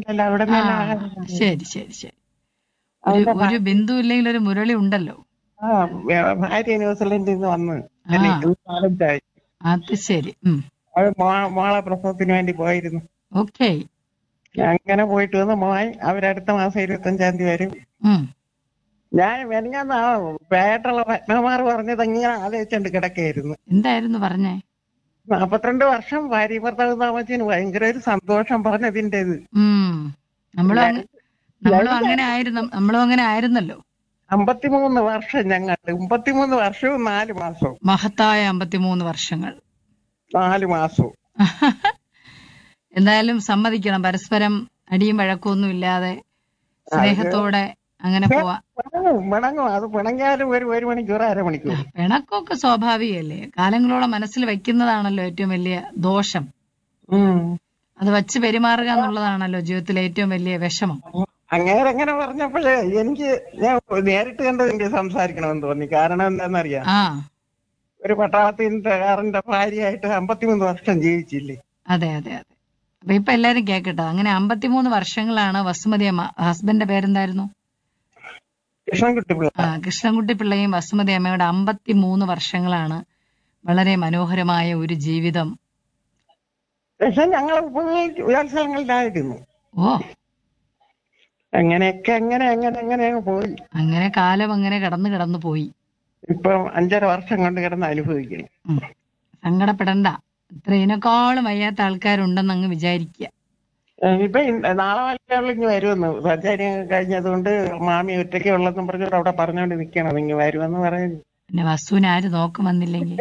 ഉണ്ടല്ലോ അവിടെ ആ, നിന്ന് ആഹാരം കൊണ്ടുവരും. ശരി ശരി ശരി ഒരു അവന്റെ ഒരു ബിന്ദു ഇല്ലെങ്കിൽ ഒരു മുരളി ഉണ്ടല്ലോ ആ വേ- ഭാര്യ ന്യൂസിലൻഡിൽ നിന്ന് വന്ന് ആ. അല്ലെ, ഇത് നാലഞ്ചായി അത് ശരി ഉം അത് മോ- മോളെ പ്രസവത്തിന് വേണ്ടി പോയിരുന്നു ഓക്കെ അങ്ങനെ പോയിട്ട് വന്ന് മോൻ അവരടുത്ത മാസം ഇരുപത്തഞ്ചാം തീയതി വരും ഉം ഞാൻ മെനങ്ങാന്ന് ആ പേട്ടുള്ള പത്മകുമാർ പറഞ്ഞത് ഇങ്ങനെ ആലോചിച്ചുകൊണ്ട് കിടക്കായിരുന്നു എന്തായിരുന്നു പറഞ്ഞേ നാപ്പത്തിരണ്ട് വർഷം ഭാര്യ ഭർത്താവ് താമസിച്ചതിന് ഭയങ്കര ഒരു സന്തോഷം പറഞ്ഞതിന്റെ ഇത് ഉം നമ്മളും അങ്ങ- നമ്മളും അങ്ങനെ ആയിരുന്നു നമ്മളും അങ്ങനെ ആയിരുന്നല്ലോ അമ്പത്തിമൂന്ന് വർഷം ഞങ്ങൾ മുപ്പത്തിമൂന്ന് വർഷവും നാല് മാസവും മഹത്തായ അമ്പത്തിമൂന്ന് വർഷങ്ങൾ നാല് മാസവും എന്തായാലും സമ്മതിക്കണം പരസ്പരം അടിയും വഴക്കൊന്നും ഇല്ലാതെ സ്നേഹത്തോടെ അങ്ങനെ പോവാ പിണങ്ങും പിണങ്ങും അത് പിണങ്ങിയാലും ഒരു ഒരു മണിക്കൂർ അരമണിക്കൂർ പിണക്കമൊക്കെ സ്വാഭാവികമല്ലേ കാലങ്ങളോളം മനസ്സിൽ വെക്കുന്നതാണല്ലോ ഏറ്റവും വലിയ ദോഷം ഉം. അത് വച്ച് പെരുമാറുക എന്നുള്ളതാണല്ലോ ജീവിതത്തിലെ ഏറ്റവും വലിയ വിഷമം അങ്ങേരെ അങ്ങനെ പറഞ്ഞപ്പോഴേ എനിക്ക് ഞാൻ നേരിട്ട് കണ്ട് എനിക്ക് സംസാരിക്കണമെന്ന് തോന്നി കാരണം എന്താണെന്നറിയാം ആ ഒരു പട്ടാളത്തിൻകാരന്റെ ഭാര്യയായിട്ട് അമ്പത്തിമൂന്ന് വർഷം ജീവിച്ചില്ലേ അതെ അതെ അതെ അപ്പൊ ഇപ്പൊ എല്ലാരും കേക്കട്ടെ അങ്ങനെ അമ്പത്തിമൂന്ന് വർഷങ്ങളാണ് വസുമതി അമ്മ ഹസ്ബൻഡിന്റെ പേരെന്തായിരുന്നു കൃഷ്ണൻകുട്ടി പിള്ള ആ കൃഷ്ണൻകുട്ടി പിള്ളയും വസുമതി അമ്മയുടെ അമ്പത്തിമൂന്ന് വർഷങ്ങളാണ് വളരെ മനോഹരമായ ഒരു ജീവിതം പക്ഷെ ഞങ്ങൾ ഉത്സവങ്ങളിലായിരുന്നു ഓ അങ്ങനെയൊക്കെ അങ്ങനെ അങ്ങനെ അങ്ങനെ അങ്ങ് പോയി അങ്ങനെ കാലം അങ്ങനെ കടന്നു കടന്നു പോയി ഇപ്പം അഞ്ചര വർഷം കൊണ്ട് കിടന്ന് അനുഭവിക്കണം ഉം. സങ്കടപ്പെടണ്ട ഇത്ര ഇതിനേക്കാളും വയ്യാത്ത ആൾക്കാരുണ്ടെന്ന് അങ്ങ് വിചാരിക്കുക ഏഹ് ഇപ്പൊ ഇൻ- നാളെ മലയാളം ഇങ്ങ് വരുമെന്ന് സർജറി കഴിഞ്ഞതുകൊണ്ട് മാമി ഒറ്റയ്ക്ക് ഉള്ളതെന്നും പറഞ്ഞോണ്ട് അവിടെ പറഞ്ഞോണ്ട് നിൽക്കണം ഇങ്ങ് വരുമെന്ന് പറയുന്നു പിന്നെ വസുവിനെ ആര് നോക്കും വന്നില്ലെങ്കിൽ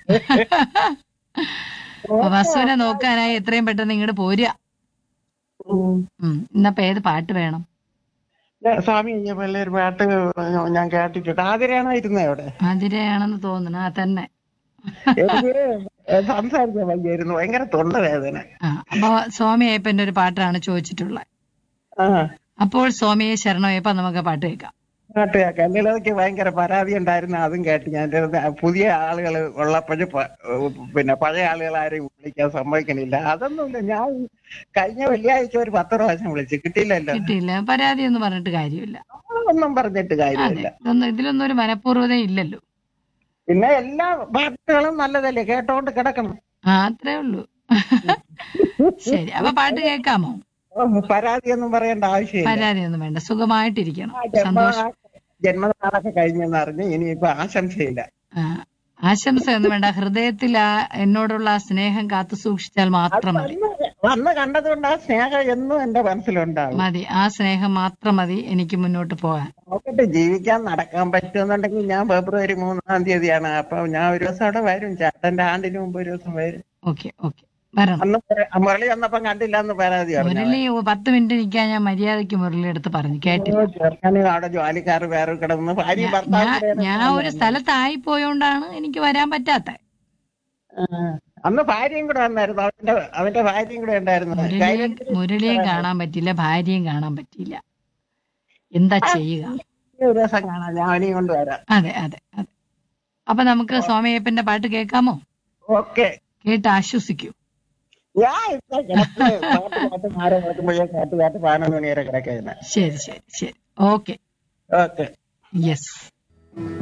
അപ്പൊ വസുവിനെ നോക്കാനായി എത്രയും പെട്ടെന്ന് ഇങ്ങോട്ട് പോരുക ഉം. ഉം ഇന്നപ്പോ ഏത് പാട്ട് വേണം ഞാൻ സ്വാമി കഴിഞ്ഞ ഒരു പാട്ട് ഞാൻ കേട്ടിട്ടുണ്ട് ആതിരയാണോ ഇരുന്നത് അവിടെ അതിരെയാണെന്ന് തോന്നുന്നു ആ തന്നെ എനിക്ക് സംസാരിക്കാൻ വയ്യായിരുന്നു ഭയങ്കര തൊണ്ടവേദന ആ അപ്പൊ സ്വാമി അയ്യപ്പന്റെ ഒരു പാട്ടാണ് ചോദിച്ചിട്ടുള്ളത് ആ അപ്പോൾ സ്വാമിയെ ശരണമയ്യപ്പ നമുക്ക് ആ പാട്ട് കേൾക്കാം പാട്ട് കേൾക്കാം എന്റെ ഇടയ്ക്ക് ഭയങ്കര പരാതി ഉണ്ടായിരുന്നു അതും കേട്ട് ഞാൻ ഇരുന്ന് പുതിയ ആളുകൾ ഉള്ളപ്പോഴും പ- പിന്നെ പഴയ ആളുകൾ ആരെയും വിളിക്കാൻ സമ്മതിക്കണില്ല അതൊന്നുമില്ല ഞാൻ കഴിഞ്ഞ വെള്ളിയാഴ്ച ഒരു പത്ത് പ്രാവശ്യം വിളിച്ചു കിട്ടിയില്ലല്ലോ കിട്ടിയില്ല പരാതി എന്ന് പറഞ്ഞിട്ട് കാര്യമില്ല ഒന്നും പറഞ്ഞിട്ട് അതെ കാര്യമില്ല ഇതൊന്നും ഇതിലൊന്നും ഒരു മനഃപൂർവ്വത ഇല്ലല്ലോ പിന്നെ എല്ലാ പാട്ടുകളും നല്ലതല്ലേ കേട്ടോണ്ട് കിടക്കണം ആ അത്രേ ഉള്ളൂ ശരി അപ്പൊ പാട്ട് കേൾക്കാമോ ഓ, പരാതിയൊന്നും പറയേണ്ട ആവശ്യമില്ല പരാതി ഒന്നും വേണ്ട സുഖമായിട്ടിരിക്കണം ആ, ജന്മ സന്തോഷം ജന്മനാളൊക്കെ കഴിഞ്ഞെന്ന് അറിഞ്ഞ് ഇനിയിപ്പോ ആശംസയില്ല ആ, ആശംസ ഒന്നും വേണ്ട ഹൃദയത്തിൽ ആ എന്നോടുള്ള ആ സ്നേഹം കാത്തു സൂക്ഷിച്ചാൽ മാത്രം മതി വന്ന് വന്ന് കണ്ടതുകൊണ്ട് ആ സ്നേഹം എന്നും എന്റെ മനസ്സിലുണ്ടാവും മതി ആ സ്നേഹം മാത്രം മതി എനിക്ക് മുന്നോട്ട് പോകാൻ നോക്കട്ടെ ജീവിക്കാൻ നടക്കാൻ പറ്റുമെന്നുണ്ടെങ്കിൽ ഞാൻ ഫെബ്രുവരി മൂന്നാം തീയതിയാണ് അപ്പൊ ഞാൻ ഒരു ദിവസം അവിടെ വരും ചേട്ടന്റെ ആണ്ടിന് മുമ്പ് ഒരു ദിവസം വരും ഓക്കെ ഓക്കെ വരണം അന്ന് മുര- മുരളി വന്നപ്പം കണ്ടില്ല എന്ന് പരാതി പറഞ്ഞു മുരളി ഓ, പത്ത് മിനിറ്റ് നിൽക്കാൻ ഞാൻ മര്യാദയ്ക്ക് മുരളി എടുത്ത് പറഞ്ഞു കേട്ടില്ല ചെറുക്കന് അവിടെ ജോലിക്കാർ വേറെ കിടന്ന് ഭാര്യ ഞാൻ ഭർത്താവ് ഞാൻ ഒരു സ്ഥലത്തായി പോയോണ്ടാണ് എനിക്ക് വരാൻ പറ്റാത്ത അന്ന് ഭാര്യയും കൂടെ വന്നായിരുന്നു അവന്റെ അവന്റെ ഭാര്യയും കൂടെ ഉണ്ടായിരുന്നു മുരളിയെ മുരളിയെ കാണാൻ പറ്റില്ല ഭാര്യയും കാണാൻ പറ്റിയില്ല എന്താ ചെയ്യുക ഒരു ദിവസം കാണാം ഞാൻ അവനെയും കൊണ്ട് വരാം അതെ അതെ അതെ അപ്പൊ നമുക്ക് സ്വാമിയപ്പന്റെ പാട്ട് കേൾക്കാമോ ഓക്കെ കേട്ട് ആശ്വസിക്കൂ ഞാൻ ഇപ്പൊ കിടപ്പ് പാട്ട് പാട്ട് മാറി നോക്കുമ്പോഴേ പാട്ട് പാട്ട് പതിനൊന്ന് മണി വരെ കിടക്കുന്നത് ശരി ശരി ശരി ഓക്കെ ഓക്കെ യെസ്